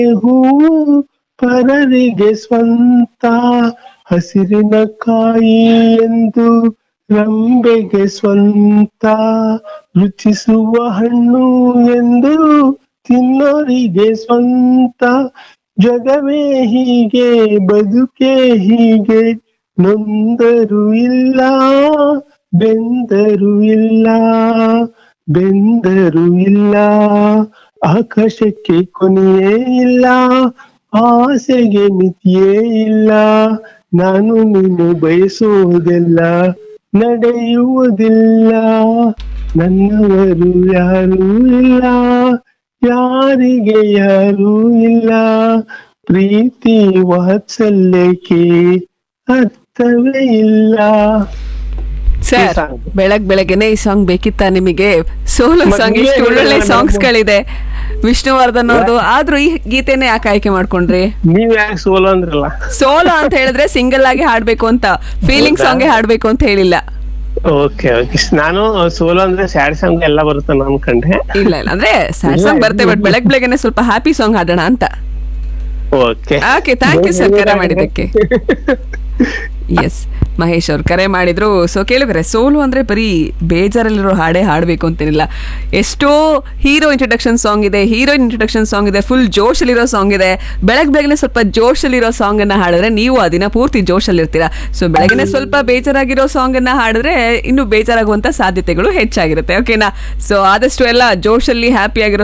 ಹೂವು ಪರರಿಗೆ ಸ್ವಂತ ಹಸಿರಿನ ಕಾಯಿ ಎಂದು ರಂಬೆಗೆ ಸ್ವಂತ ರುಚಿಸುವ ಹಣ್ಣು ಎಂದು ತಿನ್ನೋರಿಗೆ ಸ್ವಂತ ಜಗವೇ ಹೀಗೆ ಬದುಕೆ ಹೀಗೆ ನೊಂದರು ಇಲ್ಲ ಬೆಂದರು ಇಲ್ಲ ಬೆಂದರು ಇಲ್ಲ ಆಕಾಶಕ್ಕೆ ಕೊನೆಯೇ ಇಲ್ಲ ಆಸೆಗೆ ಮಿತಿಯೇ ಇಲ್ಲ ನಾನು ನೀನು ಬಯಸುವುದೆಲ್ಲ ನಡೆಯುವುದಿಲ್ಲ ನನ್ನವರು ಯಾರೂ ಇಲ್ಲ ಯಾರಿಗೆ ಯಾರೂ ಇಲ್ಲ ಪ್ರೀತಿ ವಾತ್ಸಲ್ಯಕ್ಕೆ ಅರ್ಥವೇ ಇಲ್ಲ ಸರ್ song. ಬೆಳಗ್ ಬೆಳಗ್ಗೆನೆ ಈ ಸಾಂಗ್ ಬೇಕಿತ್ತ ನಿಮಗೆ ಸೋಲೋ ಮತ್ತೆ ಸಾಂಗ್ ನೀವೇ ಇಷ್ಟು ಒಳ್ಳೊಳ್ಳೆ ಹೇಳಿದ್ರಲ್ಲ ಸಾಂಗ್ಸ್ ನಮ್ಮ- ಗಳಿದೆ ವಿಷ್ಣುವರ್ಧನ್ ಅವ್ರದ್ದು ಆದ್ರೂ ಈ ಗೀತೆನೆ ಯಾಕೆ ಆಯ್ಕೆ ಮಾಡ್ಕೊಂಡ್ರಿ ನೀವ್ ಯಾಕೆ ಸೋಲು ಅಂದ್ರಲ್ಲ ಸೋಲೋ ಅಂತ ಹೇಳಿದ್ರೆ ಸಿಂಗಲ್ ಆಗಿ ಹಾಡ್ಬೇಕು ಅಂತ ಫೀಲಿಂಗ್ ಹೌದಾ? ಸಾಂಗ್ ಹಾಡ್ಬೇಕು ಅಂತ ಹೇಳಿಲ್ಲ ಓಕೆ ಓಕೆ ನಾನು ಸೋಲು ಅಂದ್ರೆ ಸ್ಯಾಡ್ ಸಾಂಗ್ ಎಲ್ಲ ಬರುತ್ತೆ ನಾನು ಅನ್ಕೊಂಡೆ ಇಲ್ಲ ಇಲ್ಲ ಅಂದ್ರೆ ಸ್ಯಾಡ್ ಸಾಂಗ್ ಬರುತ್ತೆ ಬಟ್ ಬೆಳಗ್ ಬೆಳಗ್ಗೆನೆ ಸ್ವಲ್ಪ ಹ್ಯಾಪಿ ಸಾಂಗ್ ಹಾಡೋಣ ಅಂತ okay okay thank you sir ಕರೆ ಮಾಡಿದ್ದಕ್ಕೆ ಎಸ್ ಮಹೇಶ್ ಅವ್ರು ಕರೆ ಮಾಡಿದ್ರು ಸೊ ಕೇಳಿದ್ರೆ ಸೋಲು ಅಂದ್ರೆ ಬರೀ ಬೇಜಾರಲ್ಲಿರೋ ಹಾಡೇ ಹಾಡಬೇಕು ಅಂತೇನಿಲ್ಲ ಎಷ್ಟೋ ಹೀರೋ ಇಂಟ್ರಡಕ್ಷನ್ ಸಾಂಗ್ ಇದೆ ಹೀರೋಯಿನ್ ಇಂಟ್ರಡಕ್ಷನ್ ಸಾಂಗ್ ಇದೆ ಫುಲ್ ಜೋಶಲ್ಲಿರೋ ಸಾಂಗ್ ಇದೆ ಬೆಳಗ್ಗೆ ಬೆಳಗ್ಗೆ ಸ್ವಲ್ಪ ಜೋಶಲ್ಲಿರೋ ಸಾಂಗ್ ಅನ್ನ ಹಾಡಿದ್ರೆ ನೀವು ಆ ದಿನ ಪೂರ್ತಿ ಜೋಶಲ್ಲಿರ್ತೀರಾ ಸೊ ಬೆಳಗ್ಗೆ ಸ್ವಲ್ಪ ಬೇಜಾರಾಗಿರೋ ಸಾಂಗ್ ಅನ್ನ ಹಾಡಿದ್ರೆ ಇನ್ನು ಬೇಜಾರಾಗುವಂತ ಸಾಧ್ಯತೆಗಳು ಹೆಚ್ಚಾಗಿರುತ್ತೆ ಓಕೆನಾ ಸೊ ಆದಷ್ಟು ಎಲ್ಲ ಜೋಶಲ್ಲಿ ಹ್ಯಾಪಿ ಆಗಿರೋ